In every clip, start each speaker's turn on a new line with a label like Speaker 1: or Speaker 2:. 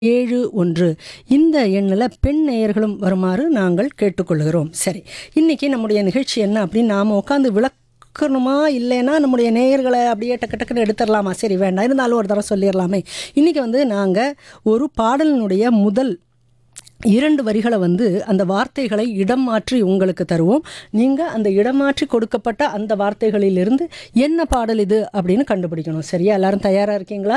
Speaker 1: ஏழு ஒன்று இந்த எண்ணில் பெண் நேயர்களும் வருமாறு நாங்கள் கேட்டுக்கொள்கிறோம் சரி இன்னைக்கு நம்முடைய நிகழ்ச்சி என்ன அப்படின்னு நாம் உட்காந்து விளக்கணுமா இல்லைன்னா நம்முடைய நேயர்களை அப்படியே டக்கு டக்குன்னு எடுத்துடலாமா சரி வேண்டாம் இருந்தாலும் ஒரு தடவை சொல்லிடலாமே இன்றைக்கி வந்து நாங்கள் ஒரு பாடலினுடைய முதல் இரண்டு வரிகளை வந்து அந்த வார்த்தைகளை இடம் மாற்றி உங்களுக்கு தருவோம் நீங்கள் அந்த இடம் மாற்றி கொடுக்கப்பட்ட அந்த வார்த்தைகளிலிருந்து என்ன பாடல் இது அப்படின்னு கண்டுபிடிக்கணும் சரியா எல்லாரும் தயாராக இருக்கீங்களா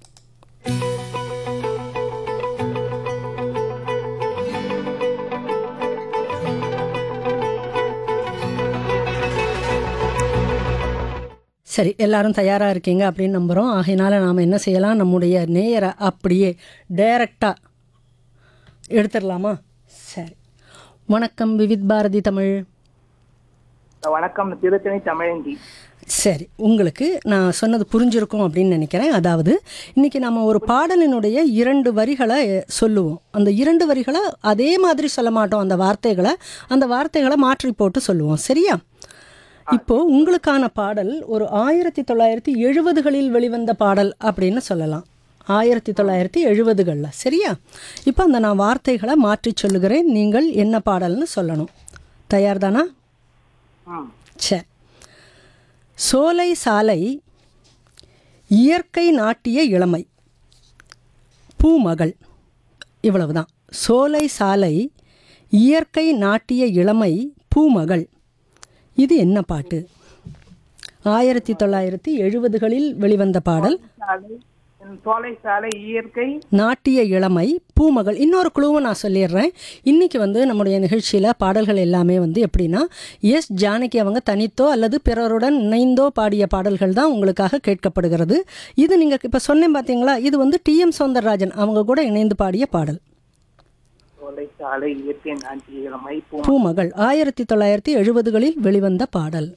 Speaker 1: சரி எல்லாரும் தயாராக இருக்கீங்க அப்படின்னு நம்புகிறோம் ஆகையினால நாம் என்ன செய்யலாம் நம்முடைய நேயரை அப்படியே டைரக்டாக எடுத்துடலாமா சரி வணக்கம் விவித் பாரதி தமிழ்
Speaker 2: வணக்கம் திருத்தணி தமிழந்தி
Speaker 1: சரி உங்களுக்கு நான் சொன்னது புரிஞ்சிருக்கும் அப்படின்னு நினைக்கிறேன் அதாவது இன்றைக்கி நம்ம ஒரு பாடலினுடைய இரண்டு வரிகளை சொல்லுவோம் அந்த இரண்டு வரிகளை அதே மாதிரி சொல்ல மாட்டோம் அந்த வார்த்தைகளை அந்த வார்த்தைகளை மாற்றி போட்டு சொல்லுவோம் சரியா இப்போ உங்களுக்கான பாடல் ஒரு ஆயிரத்தி தொள்ளாயிரத்தி எழுபதுகளில் வெளிவந்த பாடல் அப்படின்னு சொல்லலாம் ஆயிரத்தி தொள்ளாயிரத்தி எழுபதுகளில் சரியா இப்போ அந்த நான் வார்த்தைகளை மாற்றி சொல்லுகிறேன் நீங்கள் என்ன பாடல்னு சொல்லணும் தயார் தானா
Speaker 2: ம்
Speaker 1: சரி சோலை சாலை இயற்கை நாட்டிய இளமை பூமகள் இவ்வளவுதான் சோலை சாலை இயற்கை நாட்டிய இளமை பூமகள் இது என்ன பாட்டு ஆயிரத்தி தொள்ளாயிரத்தி எழுபதுகளில் வெளிவந்த பாடல்
Speaker 2: சாலை சோலை சாலை இயற்கை
Speaker 1: நாட்டிய இளமை பூமகள் இன்னொரு குழுவும் நான் சொல்லிடுறேன் இன்றைக்கி வந்து நம்முடைய நிகழ்ச்சியில் பாடல்கள் எல்லாமே வந்து எப்படின்னா எஸ் ஜானகி அவங்க தனித்தோ அல்லது பிறருடன் இணைந்தோ பாடிய பாடல்கள் தான் உங்களுக்காக கேட்கப்படுகிறது இது நீங்கள் இப்போ சொன்னேன் பார்த்தீங்களா இது வந்து டிஎம் சௌந்தரராஜன் அவங்க கூட இணைந்து பாடிய பாடல்
Speaker 2: சோலை சாலை இயற்கை நாட்டிய இளமை பூ
Speaker 1: பூமகள் ஆயிரத்தி தொள்ளாயிரத்தி எழுபதுகளில் வெளிவந்த பாடல்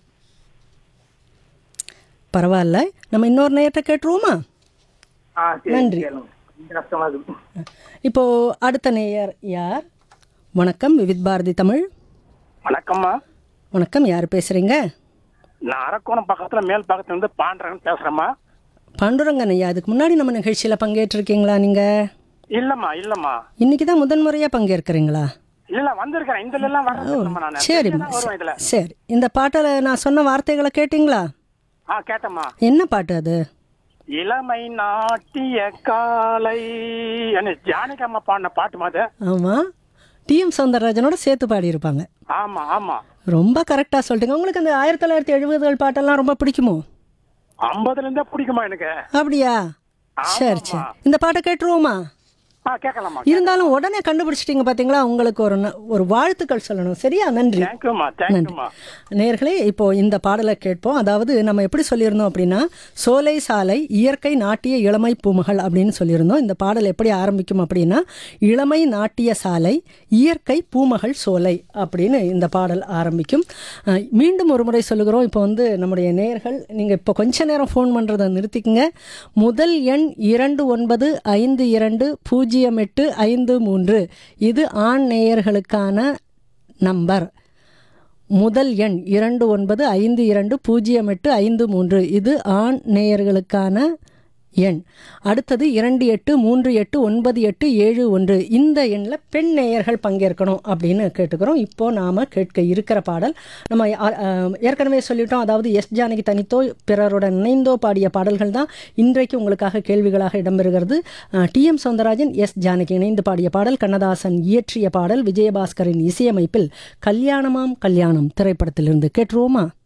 Speaker 1: பரவாயில்ல நம்ம இன்னொரு நேரத்தை கேட்டுருவோமா
Speaker 2: ஆ சரி
Speaker 1: நன்றி.
Speaker 2: கேளுங்க கொஞ்சம் கஷ்டமா இருக்கு
Speaker 1: இப்போ அடுத்த நேயர் யார் வணக்கம் விவித் பாரதி தமிழ்
Speaker 3: வணக்கம்மா
Speaker 1: வணக்கம் யார் பேசுகிறீங்க
Speaker 3: நான் அரக்கோணம் பக்கத்துல மேல் பக்கத்துல இருந்து பாண்டரன் பேசுறேம்மா
Speaker 1: பாண்டுரங்கன் ஐயா அதுக்கு முன்னாடி நம்ம நிகழ்ச்சியில் பங்கேற்றிருக்கீங்களா நீங்கள்
Speaker 3: இல்லம்மா இல்லம்மா
Speaker 1: இன்னைக்கு தான் முதன் முறையாக பங்கேற்கிறீங்களா
Speaker 3: இல்ல வந்திருக்கிறேன் இந்த எல்லாம் வரேன் நான்
Speaker 1: சரி
Speaker 3: தெரிஞ்சா வருவேன் இதுல
Speaker 1: சரி இந்த பாட்டில் நான் சொன்ன வார்த்தைகளை கேட்டிங்களா
Speaker 3: ஆ கேட்டம்மா
Speaker 1: என்ன பாட்டு அது
Speaker 3: இளமை நாட்டிய காலை என்ன ஜானகி அம்மா பாடின பாட்டு மாதிரி
Speaker 1: ஆமாம் டிஎம் சௌந்தரராஜனோட சேர்த்து பாடியிருப்பாங்க
Speaker 3: ஆமா ஆமா
Speaker 1: ரொம்ப கரெக்டாக சொல்லிட்டுங்க உங்களுக்கு அந்த ஆயிரத்தி தொள்ளாயிரத்தி எழுபதுகள் பாட்டெல்லாம் ரொம்ப பிடிக்குமோ
Speaker 3: ஐம்பதுல இருந்தே பிடிக்குமா எனக்கு
Speaker 1: அப்படியா சரி சரி இந்த பாட்டை கேட்டுருவோமா
Speaker 3: ஆ கேட்கலாமா
Speaker 1: இருந்தாலும் உடனே கண்டுபிடிச்சிட்டீங்க பார்த்தீங்களா உங்களுக்கு ஒரு ந- ஒரு வாழ்த்துக்கள் சொல்லணும் சரியா நன்றி
Speaker 3: தேங்க்யூமா தேங்க்யூமா
Speaker 1: நேர்களே இப்போ இந்த பாடலை கேட்போம் அதாவது நம்ம எப்படி சொல்லியிருந்தோம் அப்படின்னா சோலை சாலை இயற்கை நாட்டிய இளமை பூமகள் அப்படின்னு சொல்லியிருந்தோம் இந்த பாடல் எப்படி ஆரம்பிக்கும் அப்படின்னா இளமை நாட்டிய சாலை இயற்கை பூமகள் சோலை அப்படின்னு இந்த பாடல் ஆரம்பிக்கும் அஹ், மீண்டும் ஒரு முறை சொல்லுகிறோம் இப்போ வந்து நம்முடைய நேர்கள் நீங்கள் இப்போ கொஞ்ச நேரம் ஃபோன் பண்ணுறதை நிறுத்திக்கங்க முதல் எண் இரண்டு ஒன்பது ஐந்து இரண்டு பூஜ்ஜியம் எட்டு ஐந்து மூன்று இது ஆண் நேயர்களுக்கான நம்பர் முதல் எண் இரண்டு ஒன்பது ஐந்து இரண்டு பூஜ்ஜியம் எட்டு ஐந்து மூன்று இது ஆண் நேயர்களுக்கான எண் அடுத்தது இரண்டு எட்டு மூன்று எட்டு ஒன்பது எட்டு ஏழு ஒன்று இந்த எண்ணில் பெண் நேயர்கள் பங்கேற்கணும் அப்படின்னு கேட்டுக்கிறோம் இப்போ நாம் கேட்க இருக்கிற பாடல் நம்ம ஆ- ஆ, ஏற்கனவே சொல்லிட்டோம் அதாவது எஸ் ஜானகி தனித்தோ பிறருடன் இணைந்தோ பாடிய பாடல்கள் தான் இன்றைக்கு உங்களுக்காக கேள்விகளாக இடம்பெறுகிறது டிஎம் சௌந்தரராஜன் எஸ் ஜானகி இணைந்து பாடிய பாடல் கண்ணதாசன் இயற்றிய பாடல் விஜயபாஸ்கரின் இசையமைப்பில் கல்யாணமாம் கல்யாணம் திரைப்படத்திலிருந்து கேட்டுருவோமா